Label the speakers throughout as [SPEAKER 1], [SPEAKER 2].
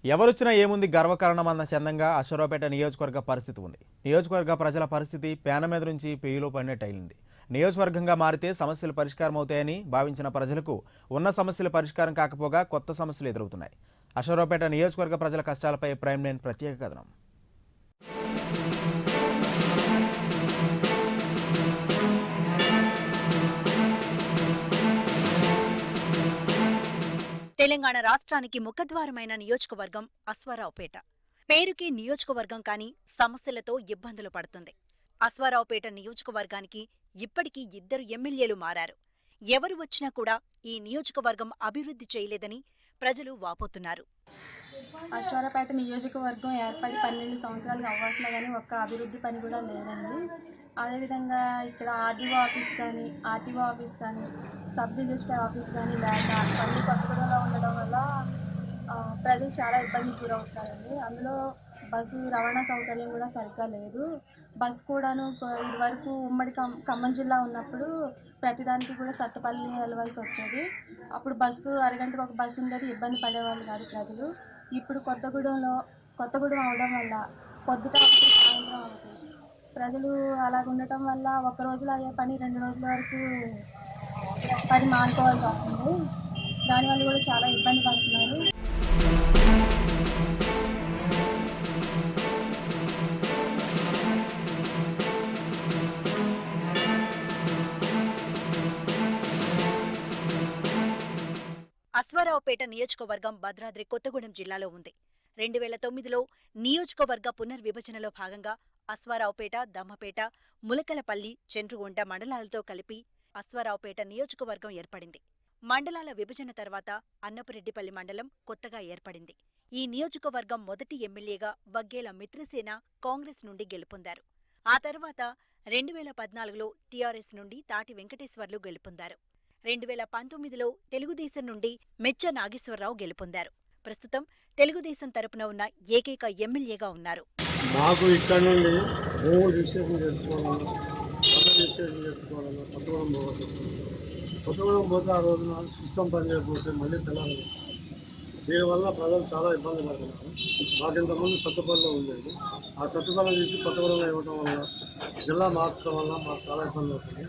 [SPEAKER 1] ఎవరొచ్చినా ఏముంది గర్వకారణం అన్న చందంగా అశ్వరావుపేట నియోజకవర్గ పరిస్థితి ఉంది నియోజకవర్గ ప్రజల పరిస్థితి పేన మీద నుంచి పెయ్యిలో పడినట్టు అయింది నియోజకవర్గంగా మారితే సమస్యలు పరిష్కారం అవుతాయని భావించిన ప్రజలకు ఉన్న సమస్యలు పరిష్కారం కాకపోగా కొత్త సమస్యలు ఎదురవుతున్నాయి అశ్వరావుపేట నియోజకవర్గ ప్రజల కష్టాలపై ప్రైమ్ నైన్ ప్రత్యేక కథనం
[SPEAKER 2] తెలంగాణ రాష్ట్రానికి ముఖద్వారమైన నియోజకవర్గం అశ్వారావుపేట పేరుకి నియోజకవర్గం కానీ సమస్యలతో ఇబ్బందులు పడుతుంది అశ్వారావుపేట నియోజకవర్గానికి ఇప్పటికీ ఇద్దరు ఎమ్మెల్యేలు మారారు ఎవరు వచ్చినా కూడా ఈ నియోజకవర్గం అభివృద్ధి చేయలేదని ప్రజలు వాపోతున్నారు
[SPEAKER 3] అశ్వారపేట నియోజకవర్గం ఏర్పడి పన్నెండు సంవత్సరాలు అవ్వాల్సిన కానీ ఒక్క అభివృద్ధి పని కూడా లేదండి అదేవిధంగా ఇక్కడ ఆర్డీఓ ఆఫీస్ కానీ ఆర్టీఓ ఆఫీస్ కానీ సబ్ రిజిస్టర్ ఆఫీస్ కానీ లేక పని కొత్తగూడలో ఉండడం వల్ల ఆ, ప్రజలు చాలా ఇబ్బందికి గురవుతారండి అందులో బస్సు రవాణా సౌకర్యం కూడా సరిగ్గా లేదు బస్ కూడాను కొ- ఇదివరకు ఉమ్మడి ఖమ్ ఖమ్మం జిల్లా ఉన్నప్పుడు ప్రతిదానికి కూడా సత్తపల్లి వెళ్ళవలసి వచ్చేది అప్పుడు బస్సు అరగంటకు ఒక బస్సు ఉండేది ఇబ్బంది పడేవాళ్ళు కాదు ప్రజలు ఇప్పుడు కొత్తగూడెంలో కొత్తగూడెం అవడం వల్ల పొద్దుట ఒకటి సాయంత్రం ఒకటి ప్రజలు అలాగ ఉండటం వల్ల ఒక రోజులో అయ్యే పని రెండు రోజుల వరకు పని మానుకోవాల్సి వస్తుంది దానివల్ల కూడా చాలా ఇబ్బంది పడుతున్నారు
[SPEAKER 2] అశ్వారావుపేట నియోజకవర్గం భద్రాద్రి కొత్తగూడెం జిల్లాలో ఉంది రెండు వేల తొమ్మిదిలో నియోజకవర్గ పునర్విభజనలో భాగంగా అశ్వారావుపేట దమ్మపేట ములకలపల్లి చెండ్రుగుంట మండలాలతో కలిపి అశ్వారావుపేట నియోజకవర్గం ఏర్పడింది మండలాల విభజన తర్వాత అన్నపురెడ్డిపల్లి మండలం కొత్తగా ఏర్పడింది ఈ నియోజకవర్గం మొదటి ఎమ్మెల్యేగా వగ్గేల మిత్రసేన కాంగ్రెస్ నుండి గెలుపొందారు ఆ తర్వాత రెండు వేల పద్నాలుగులో టీఆర్ఎస్ నుండి తాటి వెంకటేశ్వర్లు గెలుపొందారు రెండు వేల పంతొమ్మిదిలో తెలుగుదేశం నుండి మెచ్చ నాగేశ్వరరావు గెలుపొందారు ప్రస్తుతం తెలుగుదేశం తరపున ఉన్న ఏకైక ఎమ్మెల్యేగా ఉన్నారు
[SPEAKER 4] మాకు ఇక్కడ నుండి భూమి రిజిస్ట్రేషన్ చేసుకోవాలన్నా పన్ను రిజిస్ట్రేషన్ చేసుకోవాలన్నా కొత్తగూడెం పోవాల్సి వస్తుంది కొత్తగూడెం పోతే ఆ రోజున సిస్టమ్ పని చేయకపోతే మళ్ళీ తెల్లాలి దీనివల్ల ప్రజలు చాలా ఇబ్బంది పడుతున్నారు మాకు ఇంతకుముందు సత్తుపల్లిలో ఉండేది ఆ సత్తుపల్లి తీసి కొత్తగూడెంలో ఇవ్వడం వల్ల జిల్లా మార్చడం వల్ల మాకు చాలా ఇబ్బంది అవుతుంది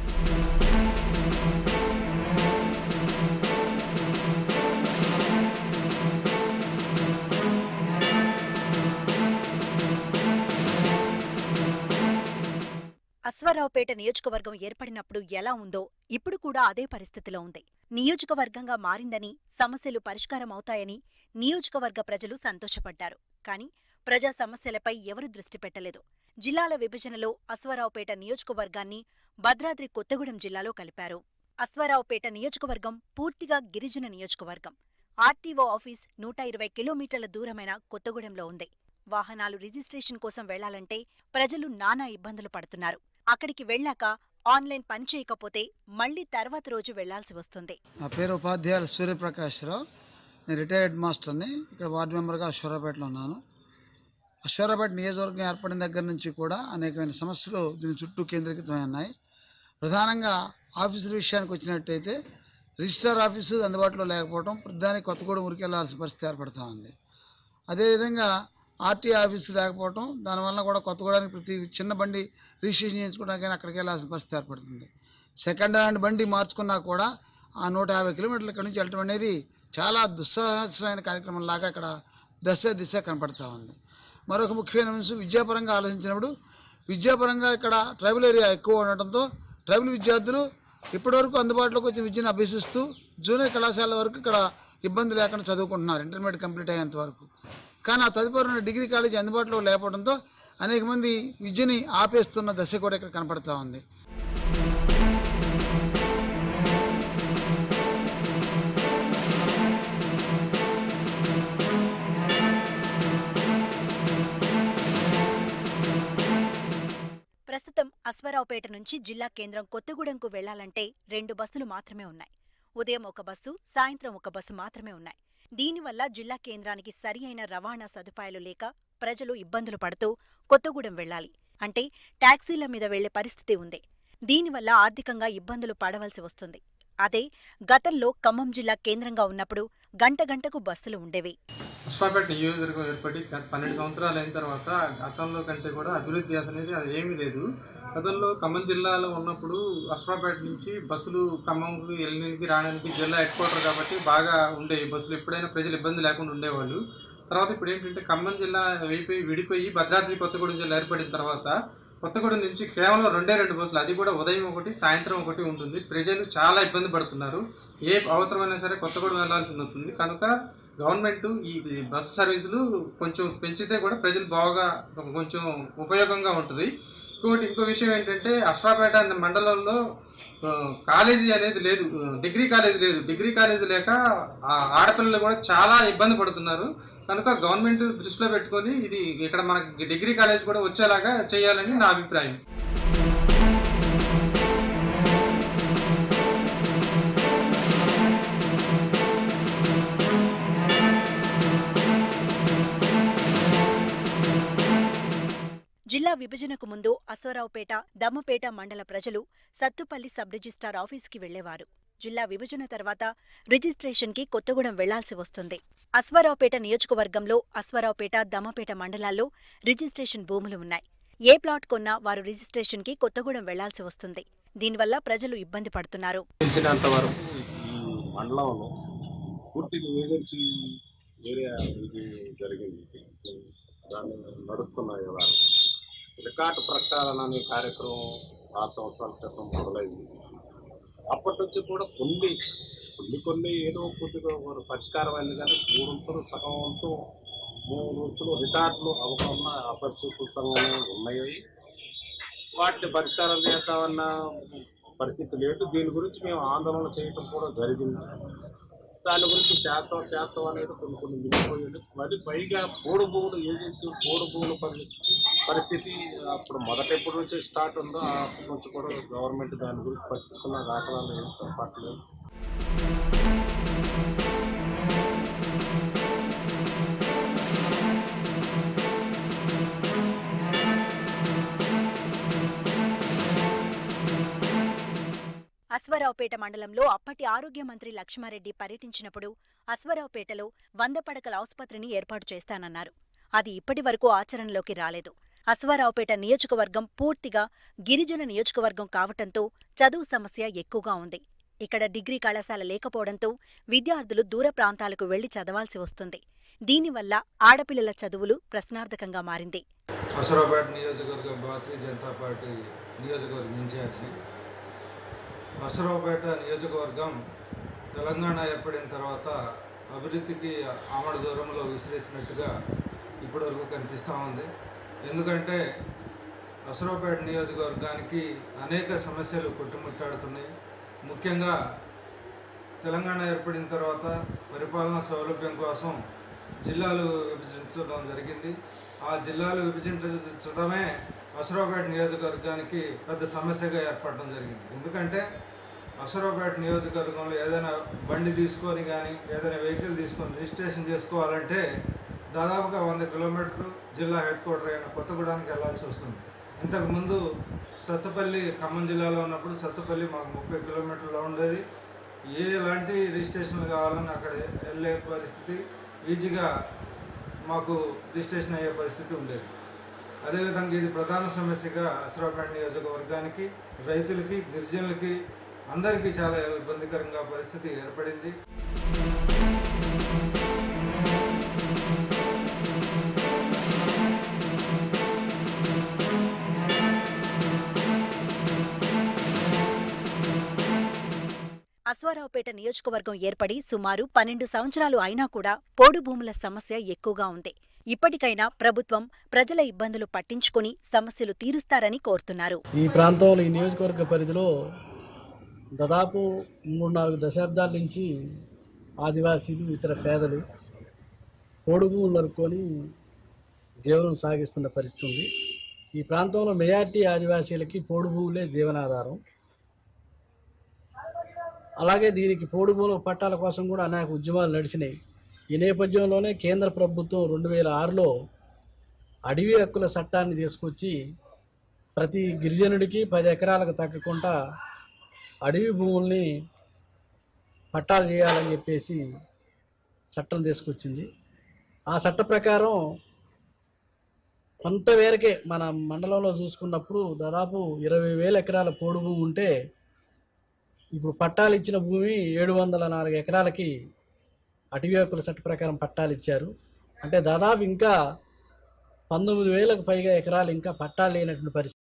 [SPEAKER 2] అశ్వారావుపేట నియోజకవర్గం ఏర్పడినప్పుడు ఎలా ఉందో ఇప్పుడు కూడా అదే పరిస్థితిలో ఉంది నియోజకవర్గంగా మారిందని సమస్యలు పరిష్కారం అవుతాయని నియోజకవర్గ ప్రజలు సంతోషపడ్డారు కానీ ప్రజా సమస్యలపై ఎవరూ దృష్టి పెట్టలేదు జిల్లాల విభజనలో అశ్వారావుపేట నియోజకవర్గాన్ని భద్రాద్రి కొత్తగూడెం జిల్లాలో కలిపారు అశ్వారావుపేట నియోజకవర్గం పూర్తిగా గిరిజన నియోజకవర్గం ఆర్టీఓ ఆఫీస్ నూట ఇరవై కిలోమీటర్ల దూరమైన కొత్తగూడెంలో ఉంది వాహనాలు రిజిస్ట్రేషన్ కోసం వెళ్లాలంటే ప్రజలు నానా ఇబ్బందులు పడుతున్నారు అక్కడికి వెళ్ళాక ఆన్లైన్ పనిచేయకపోతే మళ్లీ తర్వాత రోజు వెళ్లాల్సి వస్తుంది
[SPEAKER 5] నా పేరు ఉపాధ్యాయులు సూర్యప్రకాశ్రావు నేను రిటైర్డ్ మాస్టర్ని ఇక్కడ వార్డు మెంబర్గా అశ్వరాపేటలో ఉన్నాను అశ్వరాపేట నియోజకవర్గం ఏర్పడిన దగ్గర నుంచి కూడా అనేకమైన సమస్యలు దీని చుట్టూ కేంద్రీకృతమై ఉన్నాయి ప్రధానంగా ఆఫీసుల విషయానికి వచ్చినట్టయితే రిజిస్టర్ ఆఫీసు అందుబాటులో లేకపోవడం ప్రధాని కొత్తగూడెం ఊరికి వెళ్ళాల్సిన పరిస్థితి ఏర్పడుతూ ఉంది అదేవిధంగా ఆర్టీ ఆఫీసు లేకపోవడం దానివల్ల కూడా కొత్తగూడానికి ప్రతి చిన్న బండి రిజిస్ట్రేషన్ చేయించుకోవడానికి అక్కడికి వెళ్ళాల్సిన పరిస్థితి ఏర్పడుతుంది సెకండ్ హ్యాండ్ బండి మార్చుకున్నా కూడా ఆ నూట యాభై కిలోమీటర్ల ఇక్కడ నుంచి వెళ్ళటం అనేది చాలా దుస్సాహసమైన కార్యక్రమం లాగా ఇక్కడ దశ దిశ కనపడతా ఉంది మరొక ముఖ్యమైన అంశం విద్యాపరంగా ఆలోచించినప్పుడు విద్యాపరంగా ఇక్కడ ట్రైబల్ ఏరియా ఎక్కువ ఉండటంతో ట్రైబల్ విద్యార్థులు ఇప్పటివరకు అందుబాటులోకి వచ్చిన విద్యను అభ్యసిస్తూ జూనియర్ కళాశాల వరకు ఇక్కడ ఇబ్బంది లేకుండా చదువుకుంటున్నారు ఇంటర్మీడియట్ కంప్లీట్ అయ్యేంత వరకు కానీ ఆ తదుపరి ఉన్న డిగ్రీ కాలేజీ అందుబాటులో లేకపోవడంతో అనేక మంది విద్యని ఆపేస్తున్న దశ కూడా ఇక్కడ కనపడతా ఉంది
[SPEAKER 2] ప్రస్తుతం అశ్వారావుపేట నుంచి జిల్లా కేంద్రం కొత్తగూడెంకు వెళ్లాలంటే రెండు బస్సులు మాత్రమే ఉన్నాయి ఉదయం ఒక బస్సు సాయంత్రం ఒక బస్సు మాత్రమే ఉన్నాయి దీనివల్ల జిల్లా కేంద్రానికి సరి అయిన రవాణా సదుపాయాలు లేక ప్రజలు ఇబ్బందులు పడుతూ కొత్తగూడెం వెళ్లాలి అంటే టాక్సీల మీద వెళ్లే పరిస్థితి ఉంది దీనివల్ల ఆర్థికంగా ఇబ్బందులు పడవలసి వస్తుంది అదే గతంలో ఖమ్మం జిల్లా కేంద్రంగా ఉన్నప్పుడు గంట గంటకు బస్సులు ఉండేవి
[SPEAKER 6] పుష్పపేట నియోజకవర్గం ఏర్పడి గత పన్నెండు సంవత్సరాలు అయిన తర్వాత గతంలో కంటే కూడా అభివృద్ధి అనేది అది ఏమీ లేదు గతంలో ఖమ్మం జిల్లాలో ఉన్నప్పుడు అశ్వాపేట నుంచి బస్సులు ఖమ్మంకి వెళ్ళడానికి రావడానికి జిల్లా హెడ్ క్వార్టర్ కాబట్టి బాగా ఉండేవి బస్సులు ఎప్పుడైనా ప్రజలు ఇబ్బంది లేకుండా ఉండేవాళ్ళు తర్వాత ఇప్పుడు ఏంటంటే ఖమ్మం జిల్లా అయిపోయి విడిపోయి భద్రాద్రి కొత్తగూడెం జిల్లా ఏర్పడిన తర్వాత కొత్తగూడెం నుంచి కేవలం రెండే రెండు బస్సులు అది కూడా ఉదయం ఒకటి సాయంత్రం ఒకటి ఉంటుంది ప్రజలు చాలా ఇబ్బంది పడుతున్నారు ఏ అవసరమైనా సరే కొత్తగూడెం వెళ్లాల్సి ఉంటుంది కనుక గవర్నమెంట్ ఈ బస్ సర్వీసులు కొంచెం పెంచితే కూడా ప్రజలు బాగా కొంచెం ఉపయోగంగా ఉంటుంది ఇంకోటి ఇంకో విషయం ఏంటంటే అశ్వాపేట అనే మండలంలో ఆ, కాలేజీ అనేది లేదు డిగ్రీ కాలేజీ లేదు డిగ్రీ కాలేజీ లేక ఆ ఆడపిల్లలు కూడా చాలా ఇబ్బంది పడుతున్నారు కనుక గవర్నమెంట్ దృష్టిలో పెట్టుకొని ఇది ఇక్కడ మనకి డిగ్రీ కాలేజ్ కూడా వచ్చేలాగా చేయాలని నా అభిప్రాయం
[SPEAKER 2] జిల్లా విభజనకు ముందు అశ్వరావుపేట దమ్మపేట మండల ప్రజలు సత్తుపల్లి సబ్ రిజిస్ట్రార్ ఆఫీస్కి వెళ్లేవారు జిల్లా విభజన తర్వాత రిజిస్ట్రేషన్కి కొత్తగూడెం వెళ్లాల్సి వస్తుంది అశ్వారావుపేట నియోజకవర్గంలో అశ్వారావుపేట దమ్మపేట మండలాల్లో రిజిస్ట్రేషన్ భూములు ఉన్నాయి ఏ ప్లాట్ కొన్నా వారు రిజిస్ట్రేషన్కి కొత్తగూడెం వెళ్లాల్సి వస్తుంది దీనివల్ల ప్రజలు ఇబ్బంది పడుతున్నారు
[SPEAKER 7] తెలిసినంత వరకు ఈ మండలంలో పూర్తిగా ఏజెన్సీ ఏరియా ఇది జరిగింది దాన్ని నడుస్తున్నాయి కదా రికార్డు ప్రక్షాళన అనే కార్యక్రమం ఆరు సంవత్సరాల క్రితం మొదలైంది అప్పటి నుంచి కూడా కొన్ని కొన్ని కొన్ని ఏదో కొద్దిగా ఒక పరిష్కారం అయింది కానీ మూడు వంతులు సగం వంతు మూడు వంతులు రికార్డులు అవకుండా అపరిశుభ్రంగానే ఉన్నాయి వాటిని పరిష్కారం చేద్దామన్న పరిస్థితి లేదు దీని గురించి మేము ఆందోళన చేయటం కూడా జరిగింది దాని గురించి చేద్దాం చేద్దాం అనేది కొన్ని కొన్ని మిగిలిపోయింది మరి పైగా పోడు భూములు ఏజెన్సీ పోడు భూముల పరి పరిస్థితి అప్పుడు మొదట ఎప్పటి నుంచి స్టార్ట్ ఉందో అప్పటి నుంచి కూడా గవర్నమెంట్ దాని గురించి పట్టించుకున్న దాఖలాలు ఏం పట్టలేదు
[SPEAKER 2] అశ్వరావుపేట మండలంలో అప్పటి ఆరోగ్య మంత్రి లక్ష్మారెడ్డి పర్యటించినప్పుడు అశ్వరావుపేటలో వంద పడకల ఆసుపత్రిని ఏర్పాటు చేస్తానన్నారు అది ఇప్పటి వరకు ఆచరణలోకి రాలేదు అశ్వారావుపేట నియోజకవర్గం పూర్తిగా గిరిజన నియోజకవర్గం కావటంతో చదువు సమస్య ఎక్కువగా ఉంది ఇక్కడ డిగ్రీ కళాశాల లేకపోవడంతో విద్యార్థులు దూర ప్రాంతాలకు వెళ్లి చదవాల్సి వస్తుంది దీనివల్ల ఆడపిల్లల చదువులు ప్రశ్నార్థకంగా మారింది
[SPEAKER 8] అసరాబాద్ నియోజకవర్గ భారతీయ జనతా పార్టీ నియోజకవర్గ ఇన్ఛార్జి అసరావుపేట నియోజకవర్గం తెలంగాణ ఏర్పడిన తర్వాత అభివృద్ధికి ఆమడ దూరంలో విసిరేసినట్టుగా ఇప్పటివరకు కనిపిస్తూ ఉంది ఎందుకంటే అసరావుపేట నియోజకవర్గానికి అనేక సమస్యలు కొట్టుముట్టాడుతున్నాయి ముఖ్యంగా తెలంగాణ ఏర్పడిన తర్వాత పరిపాలనా సౌలభ్యం కోసం జిల్లాలు విభజించడం జరిగింది ఆ జిల్లాలు విభజించడమే అసరావుపేట నియోజకవర్గానికి పెద్ద సమస్యగా ఏర్పడడం జరిగింది ఎందుకంటే అసరావుపేట నియోజకవర్గంలో ఏదైనా బండి తీసుకొని కానీ ఏదైనా వెహికల్ తీసుకొని రిజిస్ట్రేషన్ చేసుకోవాలంటే దాదాపుగా వంద కిలోమీటర్లు జిల్లా హెడ్ క్వార్టర్ అయిన కొత్తగూడానికి వెళ్ళాల్సి వస్తుంది ఇంతకుముందు సత్తుపల్లి ఖమ్మం జిల్లాలో ఉన్నప్పుడు సత్తుపల్లి మాకు ముప్పై కిలోమీటర్లో ఉండేది ఏ ఎలాంటి రిజిస్ట్రేషన్లు కావాలని అక్కడ వెళ్ళే పరిస్థితి ఈజీగా మాకు రిజిస్ట్రేషన్ అయ్యే పరిస్థితి ఉండేది అదేవిధంగా ఇది ప్రధాన సమస్యగా అసరాపేట నియోజకవర్గానికి రైతులకి గిరిజనులకి అందరికీ చాలా ఇబ్బందికరంగా పరిస్థితి ఏర్పడింది
[SPEAKER 2] అశ్వారావుపేట నియోజకవర్గం ఏర్పడి సుమారు పన్నెండు సంవత్సరాలు అయినా కూడా పోడు భూముల సమస్య ఎక్కువగా ఉంది ఇప్పటికైనా ప్రభుత్వం ప్రజల ఇబ్బందులు పట్టించుకుని సమస్యలు తీరుస్తారని కోరుతున్నారు
[SPEAKER 9] ఈ ప్రాంతంలో ఈ నియోజకవర్గ పరిధిలో దాదాపు మూడు నాలుగు దశాబ్దాల నుంచి ఆదివాసీలు ఇతర పేదలు పొడుగు నరుక్కొని జీవనం సాగిస్తున్న పరిస్థితి ఉంది ఈ ప్రాంతంలో మెజార్టీ ఆదివాసీలకి పోడు భూములే జీవనాధారం అలాగే దీనికి పోడు భూముల పట్టాల కోసం కూడా అనేక ఉద్యమాలు నడిచినాయి ఈ నేపథ్యంలోనే కేంద్ర ప్రభుత్వం రెండు వేల ఆరులో అడవి హక్కుల చట్టాన్ని తీసుకొచ్చి ప్రతి గిరిజనుడికి పది ఎకరాలకు తగ్గకుండా అడవి భూముల్ని పట్టాలు చేయాలని చెప్పేసి చట్టం తీసుకొచ్చింది ఆ చట్ట ప్రకారం కొంతమేరకే మన మండలంలో చూసుకున్నప్పుడు దాదాపు ఇరవై వేల ఎకరాల పోడు భూమి ఉంటే ఇప్పుడు పట్టాలు ఇచ్చిన భూమి ఏడు వందల నాలుగు ఎకరాలకి అటవీ హక్కుల చట్ట ప్రకారం పట్టాలు ఇచ్చారు అంటే దాదాపు ఇంకా పంతొమ్మిది వేలకు పైగా ఎకరాలు ఇంకా పట్టాలు లేనటువంటి పరిస్థితి